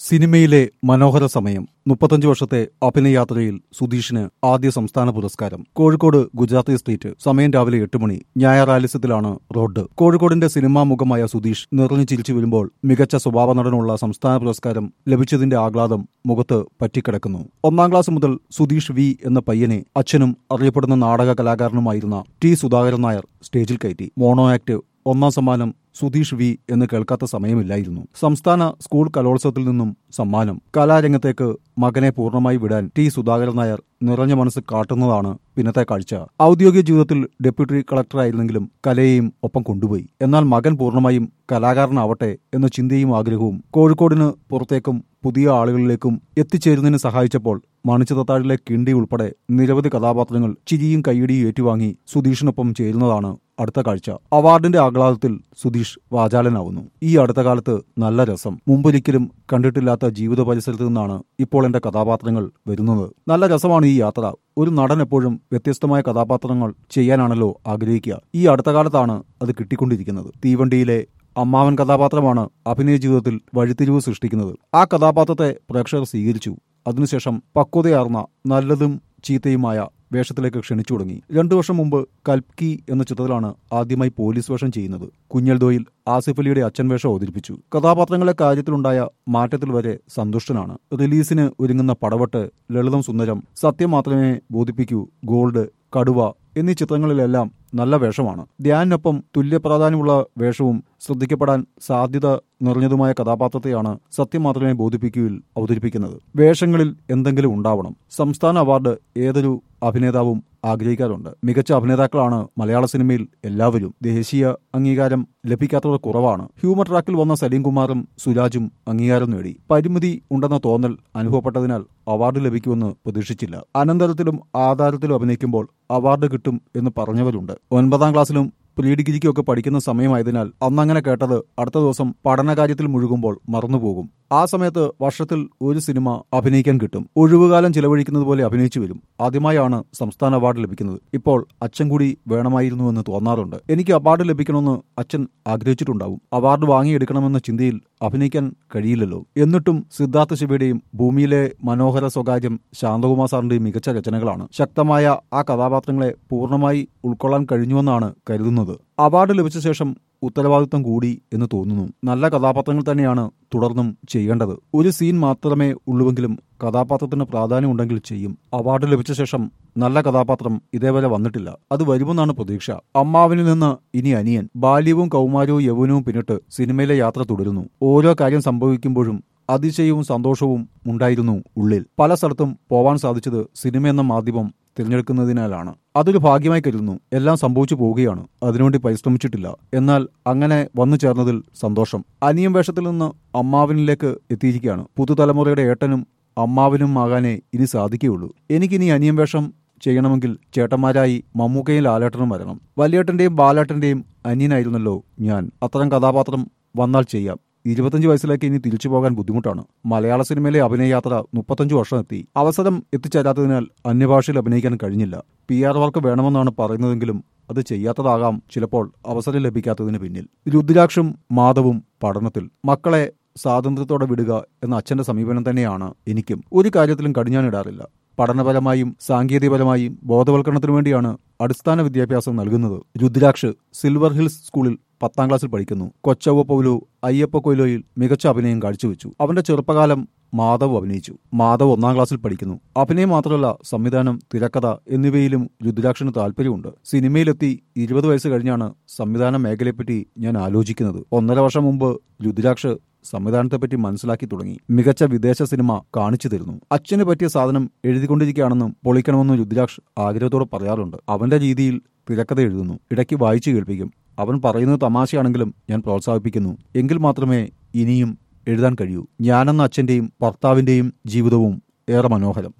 സിനിമയിലെ മനോഹര സമയം മുപ്പത്തഞ്ച് വർഷത്തെ അഭിനയയാത്രയിൽ സുധീഷിന് ആദ്യ സംസ്ഥാന പുരസ്കാരം കോഴിക്കോട് ഗുജറാത്തി സ്ട്രീറ്റ് സമയം രാവിലെ എട്ട് മണി ഞായറാലിസ്യത്തിലാണ് റോഡ് കോഴിക്കോടിന്റെ സിനിമാ മുഖമായ സുധീഷ് നിറഞ്ഞു ചിരിച്ചു വരുമ്പോൾ മികച്ച സ്വഭാവ നടനുള്ള സംസ്ഥാന പുരസ്കാരം ലഭിച്ചതിന്റെ ആഹ്ലാദം മുഖത്ത് പറ്റിക്കിടക്കുന്നു ഒന്നാം ക്ലാസ് മുതൽ സുധീഷ് വി എന്ന പയ്യനെ അച്ഛനും അറിയപ്പെടുന്ന നാടക കലാകാരനുമായിരുന്ന ടി സുധാകരൻ നായർ സ്റ്റേജിൽ കയറ്റി മോണോ ആക്ട് ഒന്നാം സമ്മാനം സുധീഷ് വി എന്ന് കേൾക്കാത്ത സമയമില്ലായിരുന്നു സംസ്ഥാന സ്കൂൾ കലോത്സവത്തിൽ നിന്നും സമ്മാനം കലാരംഗത്തേക്ക് മകനെ പൂർണ്ണമായി വിടാൻ ടി സുധാകരൻ നായർ നിറഞ്ഞ മനസ്സ് കാട്ടുന്നതാണ് പിന്നത്തെ കാഴ്ച ഔദ്യോഗിക ജീവിതത്തിൽ ഡെപ്യൂട്ടി കളക്ടറായിരുന്നെങ്കിലും കലയെയും ഒപ്പം കൊണ്ടുപോയി എന്നാൽ മകൻ പൂർണ്ണമായും കലാകാരനാവട്ടെ എന്ന ചിന്തയും ആഗ്രഹവും കോഴിക്കോടിന് പുറത്തേക്കും പുതിയ ആളുകളിലേക്കും എത്തിച്ചേരുന്നതിന് സഹായിച്ചപ്പോൾ മണിച്ചിതത്താഴിലെ കിണ്ടി ഉൾപ്പെടെ നിരവധി കഥാപാത്രങ്ങൾ ചിരിയും കൈയിടിയും ഏറ്റുവാങ്ങി സുധീഷിനൊപ്പം ചേരുന്നതാണ് അടുത്ത കാഴ്ച അവാർഡിന്റെ ആഹ്ലാദത്തിൽ സുധീഷ് വാചാലനാവുന്നു ഈ അടുത്ത കാലത്ത് നല്ല രസം മുമ്പൊരിക്കലും കണ്ടിട്ടില്ലാത്ത ജീവിത പരിസരത്ത് നിന്നാണ് ഇപ്പോൾ എന്റെ കഥാപാത്രങ്ങൾ വരുന്നത് നല്ല രസമാണ് ഈ യാത്ര ഒരു നടൻ എപ്പോഴും വ്യത്യസ്തമായ കഥാപാത്രങ്ങൾ ചെയ്യാനാണല്ലോ ആഗ്രഹിക്കുക ഈ അടുത്ത കാലത്താണ് അത് കിട്ടിക്കൊണ്ടിരിക്കുന്നത് തീവണ്ടിയിലെ അമ്മാവൻ കഥാപാത്രമാണ് അഭിനയ ജീവിതത്തിൽ വഴിത്തിരിവ് സൃഷ്ടിക്കുന്നത് ആ കഥാപാത്രത്തെ പ്രേക്ഷകർ സ്വീകരിച്ചു അതിനുശേഷം പക്വതയാർന്ന നല്ലതും ചീത്തയുമായ വേഷത്തിലേക്ക് ക്ഷണിച്ചു തുടങ്ങി രണ്ടു വർഷം മുമ്പ് കൽക്കി എന്ന ചിത്രത്തിലാണ് ആദ്യമായി പോലീസ് വേഷം ചെയ്യുന്നത് കുഞ്ഞൽദോയിൽ ആസിഫ് അലിയുടെ അച്ഛൻ വേഷം അവതരിപ്പിച്ചു കഥാപാത്രങ്ങളെ കാര്യത്തിലുണ്ടായ മാറ്റത്തിൽ വരെ സന്തുഷ്ടനാണ് റിലീസിന് ഒരുങ്ങുന്ന പടവട്ട് ലളിതം സുന്ദരം സത്യം മാത്രമേ ബോധിപ്പിക്കൂ ഗോൾഡ് കടുവ എന്നീ ചിത്രങ്ങളിലെല്ലാം നല്ല വേഷമാണ് ധ്യാനിനൊപ്പം തുല്യ പ്രാധാന്യമുള്ള വേഷവും ശ്രദ്ധിക്കപ്പെടാൻ സാധ്യത നിറഞ്ഞതുമായ കഥാപാത്രത്തെയാണ് സത്യം മാത്രമേ ബോധിപ്പിക്കുകയിൽ അവതരിപ്പിക്കുന്നത് വേഷങ്ങളിൽ എന്തെങ്കിലും ഉണ്ടാവണം സംസ്ഥാന അവാർഡ് ഏതൊരു അഭിനേതാവും ആഗ്രഹിക്കാറുണ്ട് മികച്ച അഭിനേതാക്കളാണ് മലയാള സിനിമയിൽ എല്ലാവരും ദേശീയ അംഗീകാരം ലഭിക്കാത്തവർ കുറവാണ് ഹ്യൂമർ ട്രാക്കിൽ വന്ന സലീം കുമാറും സുരാജും അംഗീകാരം നേടി പരിമിതി ഉണ്ടെന്ന തോന്നൽ അനുഭവപ്പെട്ടതിനാൽ അവാർഡ് ലഭിക്കുമെന്ന് പ്രതീക്ഷിച്ചില്ല അനന്തരത്തിലും ആധാരത്തിലും അഭിനയിക്കുമ്പോൾ അവാർഡ് കിട്ടും എന്ന് പറഞ്ഞവരുണ്ട് ഒൻപതാം ക്ലാസ്സിലും പ്രീ ഡിഗ്രിക്കൊക്കെ പഠിക്കുന്ന സമയമായതിനാൽ അന്നങ്ങനെ കേട്ടത് അടുത്ത ദിവസം പഠനകാര്യത്തിൽ മുഴുകുമ്പോൾ മറന്നുപോകും ആ സമയത്ത് വർഷത്തിൽ ഒരു സിനിമ അഭിനയിക്കാൻ കിട്ടും ഒഴിവുകാലം ചിലവഴിക്കുന്നത് പോലെ അഭിനയിച്ചു വരും ആദ്യമായാണ് സംസ്ഥാന അവാർഡ് ലഭിക്കുന്നത് ഇപ്പോൾ അച്ഛൻ കൂടി വേണമായിരുന്നുവെന്ന് തോന്നാറുണ്ട് എനിക്ക് അവാർഡ് ലഭിക്കണമെന്ന് അച്ഛൻ ആഗ്രഹിച്ചിട്ടുണ്ടാവും അവാർഡ് വാങ്ങിയെടുക്കണമെന്ന ചിന്തയിൽ അഭിനയിക്കാൻ കഴിയില്ലല്ലോ എന്നിട്ടും സിദ്ധാർത്ഥ ശിവയുടെയും ഭൂമിയിലെ മനോഹര സ്വകാര്യം ശാന്തകുമാർ സാറിന്റെയും മികച്ച രചനകളാണ് ശക്തമായ ആ കഥാപാത്രങ്ങളെ പൂർണ്ണമായി ഉൾക്കൊള്ളാൻ കഴിഞ്ഞുവെന്നാണ് കരുതുന്നത് അവാർഡ് ലഭിച്ച ശേഷം ഉത്തരവാദിത്വം കൂടി എന്ന് തോന്നുന്നു നല്ല കഥാപാത്രങ്ങൾ തന്നെയാണ് തുടർന്നും ചെയ്യേണ്ടത് ഒരു സീൻ മാത്രമേ ഉള്ളുവെങ്കിലും കഥാപാത്രത്തിന് പ്രാധാന്യമുണ്ടെങ്കിൽ ചെയ്യും അവാർഡ് ലഭിച്ച ശേഷം നല്ല കഥാപാത്രം ഇതേവരെ വന്നിട്ടില്ല അത് വരുമെന്നാണ് പ്രതീക്ഷ അമ്മാവിനിൽ നിന്ന് ഇനി അനിയൻ ബാല്യവും കൗമാരവും യൗവനവും പിന്നിട്ട് സിനിമയിലെ യാത്ര തുടരുന്നു ഓരോ കാര്യം സംഭവിക്കുമ്പോഴും അതിശയവും സന്തോഷവും ഉണ്ടായിരുന്നു ഉള്ളിൽ പല സ്ഥലത്തും പോവാൻ സാധിച്ചത് സിനിമ എന്ന മാധ്യമം തിരഞ്ഞെടുക്കുന്നതിനാലാണ് അതൊരു ഭാഗ്യമായി കരുതുന്നു എല്ലാം സംഭവിച്ചു പോവുകയാണ് അതിനുവേണ്ടി പരിശ്രമിച്ചിട്ടില്ല എന്നാൽ അങ്ങനെ വന്നു ചേർന്നതിൽ സന്തോഷം അനിയം വേഷത്തിൽ നിന്ന് അമ്മാവിനിലേക്ക് എത്തിയിരിക്കുകയാണ് പുതുതലമുറയുടെ ഏട്ടനും അമ്മാവിനും ആകാനേ ഇനി സാധിക്കുകയുള്ളൂ എനിക്കിനി അനിയം വേഷം ചെയ്യണമെങ്കിൽ ചേട്ടന്മാരായി മമ്മൂക്കയും ലാലേട്ടനും വരണം വലിയേട്ടന്റെയും ബാലേട്ടന്റെയും അനിയനായിരുന്നല്ലോ ഞാൻ അത്തരം കഥാപാത്രം വന്നാൽ ചെയ്യാം ഇരുപത്തഞ്ച് വയസ്സിലേക്ക് ഇനി തിരിച്ചു പോകാൻ ബുദ്ധിമുട്ടാണ് മലയാള സിനിമയിലെ അഭിനയയാത്ര മുപ്പത്തഞ്ച് വർഷം എത്തി അവസരം എത്തിച്ചേരാത്തതിനാൽ അന്യഭാഷയിൽ അഭിനയിക്കാൻ കഴിഞ്ഞില്ല പി ആർ വർക്ക് വേണമെന്നാണ് പറയുന്നതെങ്കിലും അത് ചെയ്യാത്തതാകാം ചിലപ്പോൾ അവസരം ലഭിക്കാത്തതിന് പിന്നിൽ രുദ്രാക്ഷും മാധവും പഠനത്തിൽ മക്കളെ സ്വാതന്ത്ര്യത്തോടെ വിടുക എന്ന അച്ഛന്റെ സമീപനം തന്നെയാണ് എനിക്കും ഒരു കാര്യത്തിലും കടിഞ്ഞാനിടാറില്ല പഠനപരമായും സാങ്കേതികപരമായും ബോധവൽക്കരണത്തിനു വേണ്ടിയാണ് അടിസ്ഥാന വിദ്യാഭ്യാസം നൽകുന്നത് രുദ്രാക്ഷ് സിൽവർ ഹിൽസ് സ്കൂളിൽ പത്താം ക്ലാസ്സിൽ പഠിക്കുന്നു കൊച്ചവ പൗലു അയ്യപ്പ കൊയിലോയിൽ മികച്ച അഭിനയം കാഴ്ചവെച്ചു അവന്റെ ചെറുപ്പകാലം മാധവ് അഭിനയിച്ചു മാധവ് ഒന്നാം ക്ലാസ്സിൽ പഠിക്കുന്നു അഭിനയം മാത്രമല്ല സംവിധാനം തിരക്കഥ എന്നിവയിലും രുദ്രാക്ഷന് താല്പര്യമുണ്ട് സിനിമയിലെത്തി ഇരുപത് വയസ്സ് കഴിഞ്ഞാണ് സംവിധാന മേഖലയെപ്പറ്റി ഞാൻ ആലോചിക്കുന്നത് ഒന്നര വർഷം മുമ്പ് രുദ്രാക്ഷ് സംവിധാനത്തെപ്പറ്റി മനസ്സിലാക്കി തുടങ്ങി മികച്ച വിദേശ സിനിമ കാണിച്ചു തരുന്നു അച്ഛന് പറ്റിയ സാധനം എഴുതിക്കൊണ്ടിരിക്കുകയാണെന്നും പൊളിക്കണമെന്നും രുദ്രാക്ഷ് ആഗ്രഹത്തോടെ പറയാറുണ്ട് അവന്റെ രീതിയിൽ തിരക്കഥ എഴുതുന്നു ഇടയ്ക്ക് വായിച്ചു കേൾപ്പിക്കും അവൻ പറയുന്നത് തമാശയാണെങ്കിലും ഞാൻ പ്രോത്സാഹിപ്പിക്കുന്നു എങ്കിൽ മാത്രമേ ഇനിയും എഴുതാൻ കഴിയൂ ഞാനെന്ന അച്ഛന്റെയും ഭർത്താവിന്റെയും ജീവിതവും ഏറെ മനോഹരം